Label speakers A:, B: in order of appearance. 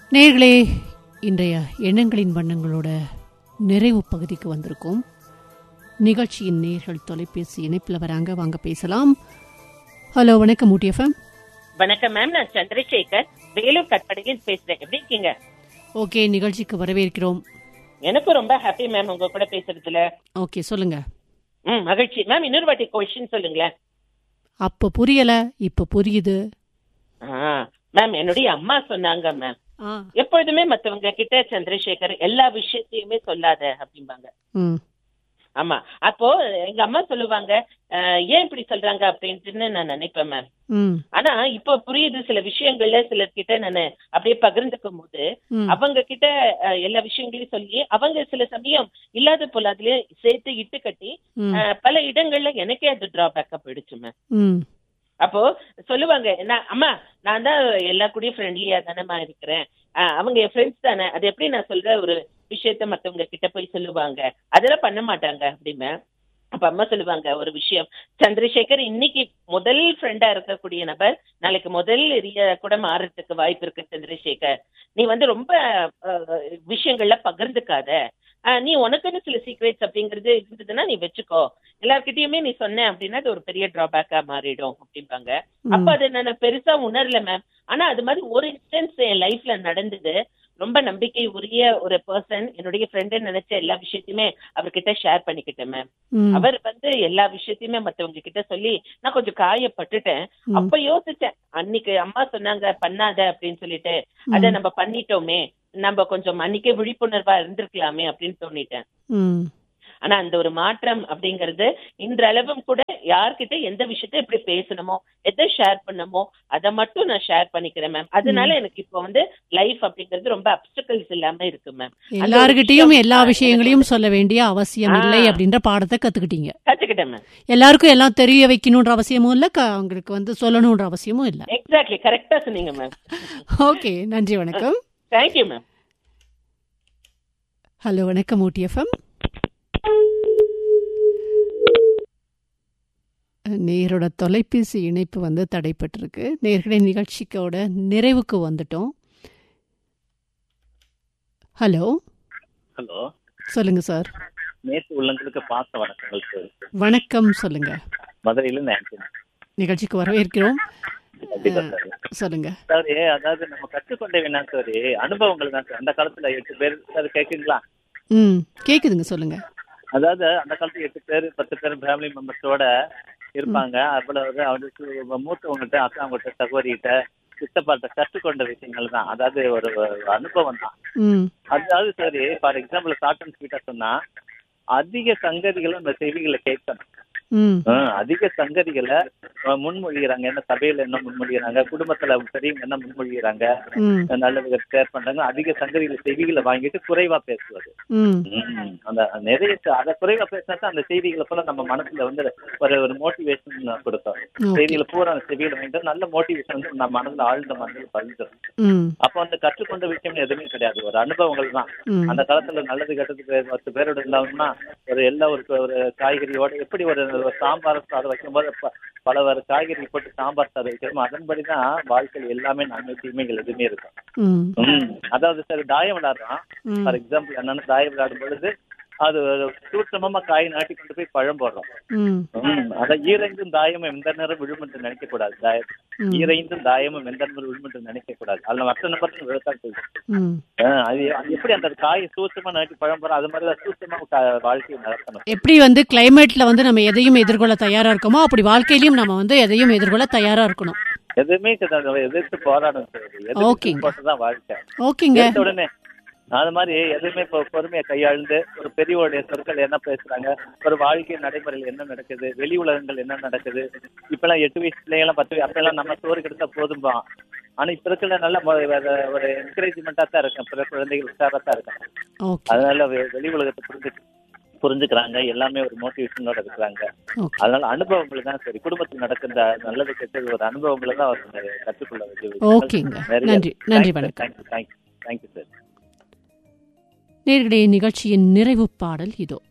A: நேர்களே இன்றைய எண்ணங்களின் வண்ணங்களோட நிறைவு பகுதிக்கு வந்திருக்கோம் நிகழ்ச்சியின் நேர்கள் தொலைபேசி இணைப்பில் வராங்க வாங்க பேசலாம் ஹலோ வணக்கம் ஊட்டி எஃப்எம்
B: வணக்கம் மேம் நான் சந்திரசேகர் வேலூர் கட்படையில் பேசுறேன் எப்படி இருக்கீங்க
A: ஓகே நிகழ்ச்சிக்கு வரவேற்கிறோம்
B: எனக்கும் ரொம்ப ஹாப்பி மேம் உங்க கூட பேசுறதுல
A: ஓகே சொல்லுங்க
B: ம் மகிழ்ச்சி மேம் இன்னொரு வாட்டி கொஸ்டின் சொல்லுங்களேன்
A: அப்போ புரியல இப்போ புரியுது
B: மேம் என்னுடைய அம்மா சொன்னாங்க மேம்
A: ஆ
B: எப்பொழுதுமே மத்தவங்க கிட்ட சந்திரசேகர் எல்லா விஷயத்தையுமே சொல்லாத அப்படிம்பாங்க
A: ம்
B: ஆமா அப்போ எங்க அம்மா சொல்லுவாங்க அஹ், ஏன் இப்படி சொல்றாங்க அப்படின்ட்டுன்னு நான் நினைப்பேன் மேம்
A: ம்
B: ஆனா இப்போ புரியுது சில விஷயங்கள்ல சிலர்கிட்ட நான் அப்படியே பகிர்ந்துக்கும் போது
A: ம்
B: அவங்க கிட்ட அஹ், எல்லா விஷயங்களையும் சொல்லி அவங்க சில சமயம் இல்லாத போல அதுலயே சேர்த்து இட்டு கட்டி
A: ம்
B: அஹ், பல இடங்கள்ல எனக்கே அது டிராபேக்கா போயிடுச்சு மேம்
A: ம்
B: அப்போ சொல்லுவாங்க நான் அம்மா நான் தான் எல்லா கூடயும் ஃப்ரெண்ட்லியா தானேமா இருக்கிறேன் அஹ், அவங்க என் ஃப்ரெண்ட்ஸ் தானே அது எப்படி நான் சொல்ற ஒரு விஷயத்த மத்தவங்க கிட்ட போய் சொல்லுவாங்க அதெல்லாம் பண்ண மாட்டாங்க அப்படிமே அப்ப அம்மா சொல்லுவாங்க ஒரு விஷயம் சந்திரசேகர் இன்னைக்கு முதல் ஃப்ரெண்டா இருக்கக்கூடிய நபர் நாளைக்கு முதல் எரிய கூட மாறுறதுக்கு வாய்ப்பு இருக்கு சந்திரசேகர் நீ வந்து ரொம்ப அஹ், விஷயங்கள்ல பகிர்ந்துக்காத அஹ், நீ உனக்குன்னு சில சீக்ரெட்ஸ் அப்படிங்கிறது இருந்ததுன்னா நீ வச்சுக்கோ எல்லார்கிட்டயுமே நீ சொன்ன அப்படின்னா அது ஒரு பெரிய டிராபேக்கா மாறிடும் அப்படிம்பாங்க அப்ப
A: ம்
B: அதை நான் பெருசா உணரல மேம் ஆனா அது மாதிரி ஒரு இன்ஸ்டன்ஸ் என் லைஃப்ல நடந்தது ரொம்ப நம்பிக்கை உரிய ஒரு பர்சன் என்னுடைய ஃப்ரெண்டு நினைச்ச எல்லா விஷயத்தையுமே அவர்கிட்ட ஷேர் பண்ணிக்கிட்டேன் மேம்
A: ம்
B: அவர் வந்து எல்லா விஷயத்தையுமே மத்தவங்க கிட்ட சொல்லி நான் கொஞ்சம் காயப்பட்டுட்டேன்
A: ம்.
B: அப்ப யோசிச்சேன் அன்னைக்கு அம்மா சொன்னாங்க பண்ணாத அப்படின்னு சொல்லிட்டு அத நம்ம பண்ணிட்டோமே நம்ம கொஞ்சம் அன்னைக்கே விழிப்புணர்வா இருந்திருக்கலாமே அப்படின்னு தோணிட்டேன்
A: ம்
B: ஆனா அந்த ஒரு மாற்றம் அப்படிங்கிறது இன்றளவும் கூட யார்கிட்ட எந்த விஷயத்த எப்படி பேசணுமோ எதை ஷேர் பண்ணணுமோ அதை மட்டும் நான் ஷேர் பண்ணிக்கிறேன் மேம் அதனால எனக்கு இப்போ வந்து லைஃப் அப்படிங்கிறது ரொம்ப அப்டிக்கல்ஸ் இல்லாம இருக்கு மேம்
A: எல்லார்கிட்டயும்
B: விஷயம்,
A: எல்லா
B: ஆ,
A: விஷயங்களையும் சொல்ல வேண்டிய அவசியம்
B: ஆ.
A: இல்லை அப்படின்ற பாடத்தை கத்துக்கிட்டீங்க
B: கத்துக்கிட்டேன் மேம்
A: எல்லாருக்கும் எல்லாம் தெரிய வைக்கணுன்ற அவசியமும் இல்ல க- அவங்களுக்கு வந்து சொல்லணுன்ற அவசியமும் இல்ல
B: எக்ஸாக்ட்லி கரெக்டா சொன்னீங்க மேம்
A: ஓகே நன்றி வணக்கம்
B: தேங்க்யூ மேம்
A: ஹலோ வணக்கம் ஊட்டி எஃப்எம் நேரோட தொலைபேசி இணைப்பு வந்து தடைப்பட்டிருக்கு நேர்களே நிகழ்ச்சிக்கோட நிறைவுக்கு வந்துட்டோம் ஹலோ
C: ஹலோ
A: சொல்லுங்க சார்
C: நேற்று உள்ளங்களுக்கு பாச வணக்கங்கள் சார்
A: வணக்கம் சொல்லுங்க
C: மதுரையில நான்
A: நிகழ்ச்சிக்கு வரவேற்கிறோம்
C: கண்டிப்பா சார்
A: சொல்லுங்க
C: சார் நம்ம நம்ம கற்றுக்கொண்ட வேணா சார் அனுபவங்கள் தான் சார் அந்த காலத்துல எட்டு பேர் சார் கேக்குங்களா
A: ம் கேக்குதுங்க சொல்லுங்க
C: அதாவது அந்த காலத்துல எட்டு பேர் பத்து பேர் ஃபேமிலி மெம்பர்ஸோட இருப்பாங்க அவ்வளவு அவங்களுக்கு மூத்தவங்ககிட்ட அக்காவங்கிட்ட சகோதரிகிட்ட சித்தப்பாட்ட கற்றுக்கொண்ட விஷயங்கள் தான் அதாவது ஒரு ஒரு அனுபவம் தான்
A: ம்
C: அதாவது சரி ஃபார் எக்ஸாம்பிள் ஷார்ட் அண்ட் ஸ்வீட்டா சொன்னா அதிக சங்கதிகளும் இந்த செய்திகளை கேட்கணும்
A: ம்
C: ஆ, அதிக சங்கதிகளை ஆ, முன்மொழிகிறாங்க என்ன சபையில என்ன முன்மொழிகிறாங்க குடும்பத்துல பெரியவங்க என்ன முன்மொழிகிறாங்க
A: ம்
C: நல்லது ஷேர் பண்றாங்க அதிக சங்கதிகளை செய்திகளை வாங்கிட்டு குறைவா பேசுவது
A: ம்
C: ம், அந்த நிறைய ச- அத குறைவா பேசினா தான் அந்த செய்திகளை போல நம்ம மனசுல வந்து ஒரு ஒரு மோட்டிவேஷன் கொடுக்கும்
A: ஓகே
C: செய்திகளை பூரா அந்த செவியில வாங்கிட்டு நல்ல மோட்டிவேஷன் வந்து நம்ம மனதுல ஆழ்ந்த மனதில் பதிஞ்சிடும்
A: ம்
C: அப்ப வந்து கற்றுக்கொண்ட விஷயம் எதுவுமே கிடையாது ஒரு அனுபவங்கள் தான்
A: ம்
C: அந்த காலத்துல நல்லது கெட்டதுக்கு பத்து பேரோட இருந்தாங்கன்னா ஒரு எல்லா ஒரு ஒரு காய்கறியோட எப்படி ஒரு ஒரு சாம்பார் சாதம் வைக்கும்போது ப- பல வகை காய்கறி போட்டு சாம்பார் சாதம் வைக்கிறோமோ அதன்படிதான் வாழ்க்கையில் எல்லாமே நன்மை தீமைகள் எதுவுமே இருக்கும்
A: ம்
C: ம். அதாவது சரி தாயம் விளையாடுறான்
A: ம்
C: ஃபார் எக்ஸாம்பிள் என்னன்னா தாயம் விளையாடும் பொழுது அது சூட்சமமா காய் நாட்டி கொண்டு போய் பழம் போடுறோம்
A: ம்
C: ம். அதான் ஈரைந்தும் தாயமும் எந்த நேரம் விழும் என்று நினைக்க கூடாது தாயம்
A: ம்.
C: ஈரைந்தும் தாயமும் எந்த நேரம் விழும் என்று நினைக்க கூடாது அதுல மற்ற நம்பர் விழுத்தான் செய்யும்
A: ம்
C: ஆ, அது அது எப்படி அந்த காய் சூட்சமா நாட்டி பழம் போறோம் அது மாதிரி தான் சூட்சமா க- வாழ்க்கையை நடத்தணும்
A: எப்படி வந்து கிளைமேட்ல வந்து நம்ம எதையும் எதிர்கொள்ள தயாரா இருக்கோமோ அப்படி வாழ்க்கையிலயும் நம்ம வந்து எதையும் எதிர்கொள்ள தயாரா இருக்கணும்
C: எதுவுமே கிடையாது. எதிர்த்து போராடணும் சார் எதிர்த்து
A: ஓகேங்க.
C: போட்டுதான் வாழ்க்கை
A: ஓகேங்க
C: எடுத்த உடனே அது மாதிரி எதுவுமே இப்போ பொறுமையை கையாழ்ந்து ஒரு பெரியவருடைய சொற்கள் என்ன பேசுறாங்க ஒரு வாழ்க்கை நடைமுறையில் என்ன நடக்குது வெளி உலகங்கள் என்ன நடக்குது இப்பெல்லாம் எட்டு வயசு பிள்ளைங்களாம் பத்து வயசு அப்பெல்லாம் நம்ம சோறு கிடைச்சா போதும்பா ஆனா இப்ப இருக்கிற நல்ல மொ- வேற ஒரு என்கரேஜ்மெண்டா தான் இருக்கும் பிற குழந்தைகள் உஷாரா தான் இருக்கும்
A: ஓகே
C: அதனால வெ- வெளி உலகத்தை புரிஞ்சு புரிஞ்சுக்கிறாங்க எல்லாமே ஒரு மோட்டிவேஷனோட இருக்கிறாங்க
A: ஓகே
C: அதனால அனுபவங்கள் தான் சரி குடும்பத்தில் நடக்கின்ற நல்லது கெட்டது ஒரு அனுபவங்களை தான் அவர் கற்றுக்கொள்ள வேண்டிய
A: ஓகேங்க. நன்றி. நன்றி, வணக்கம்.
C: தேங்க்யூ தேங்க்யூ தேங்க்யூ சார்
A: நேர்களே நிகழ்ச்சியின் நிறைவு பாடல் இதோ